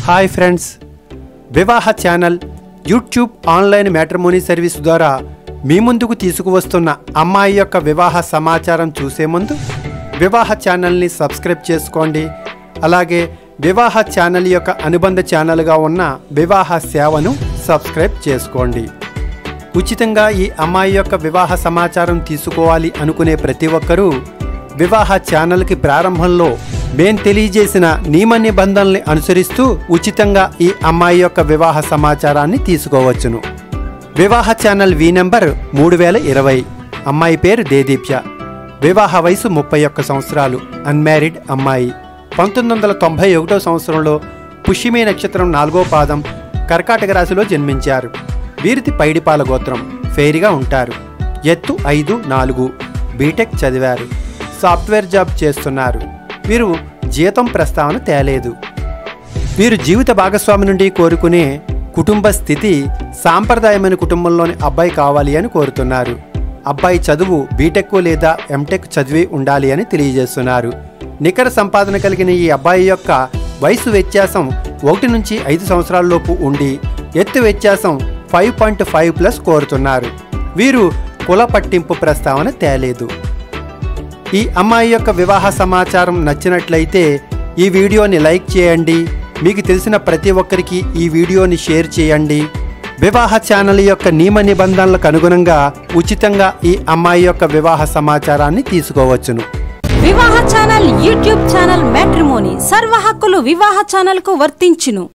hi friends Vivaha channel YouTube online matrimony service ద్వారా మీ ముందుకు తీసుకువస్తున్న అమ్మాయి యొక్క వివాహ సమాచారం చూసే ముందు వివాహ ఛానల్ని సబ్స్క్రైబ్ చేసుకోండి అలాగే వివాహ ఛానల్ యొక్క అనుబంధ ఛానల్గా ఉన్న వివాహ సేవను సబ్స్క్రైబ్ చేసుకోండి ఉచితంగా ఈ అమ్మాయి యొక్క వివాహ సమాచారం తీసుకోవాలి అనుకునే ప్రతి ఒక్కరూ వివాహ ఛానల్కి ప్రారంభంలో మేం తెలియజేసిన నియమ నిబంధనల్ని అనుసరిస్తూ ఉచితంగా ఈ అమ్మాయి యొక్క వివాహ సమాచారాన్ని తీసుకోవచ్చును వివాహ ఛానల్ వి నెంబర్ మూడు వేల ఇరవై అమ్మాయి పేరు దేదీప్య వివాహ వయసు ముప్పై ఒక్క సంవత్సరాలు అన్మ్యారీడ్ అమ్మాయి పంతొమ్మిది వందల తొంభై ఒకటో సంవత్సరంలో పుష్యమి నక్షత్రం నాలుగో పాదం కర్కాటక రాశిలో జన్మించారు వీరిది పైడిపాల గోత్రం ఫెయిర్గా ఉంటారు ఎత్తు ఐదు నాలుగు బీటెక్ చదివారు సాఫ్ట్వేర్ జాబ్ చేస్తున్నారు వీరు జీతం ప్రస్తావన తేలేదు వీరు జీవిత భాగస్వామి నుండి కోరుకునే కుటుంబ స్థితి సాంప్రదాయమైన కుటుంబంలోని అబ్బాయి కావాలి అని కోరుతున్నారు అబ్బాయి చదువు బీటెక్ లేదా ఎంటెక్ చదివి ఉండాలి అని తెలియజేస్తున్నారు నికర సంపాదన కలిగిన ఈ అబ్బాయి యొక్క వయసు వ్యత్యాసం ఒకటి నుంచి ఐదు సంవత్సరాలలోపు ఉండి ఎత్తు వ్యత్యాసం ఫైవ్ పాయింట్ ఫైవ్ ప్లస్ కోరుతున్నారు వీరు కుల పట్టింపు ప్రస్తావన తేలేదు ఈ అమ్మాయి యొక్క వివాహ సమాచారం నచ్చినట్లయితే ఈ వీడియోని లైక్ చేయండి మీకు తెలిసిన ప్రతి ఒక్కరికి ఈ వీడియోని షేర్ చేయండి వివాహ ఛానల్ యొక్క నియమ నిబంధనలకు అనుగుణంగా ఉచితంగా ఈ అమ్మాయి యొక్క వివాహ సమాచారాన్ని తీసుకోవచ్చును వివాహ ఛానల్ యూట్యూబ్ ఛానల్ మ్యాట్రిమోనీ సర్వ హక్కులు వివాహ ఛానల్ కు వర్తించును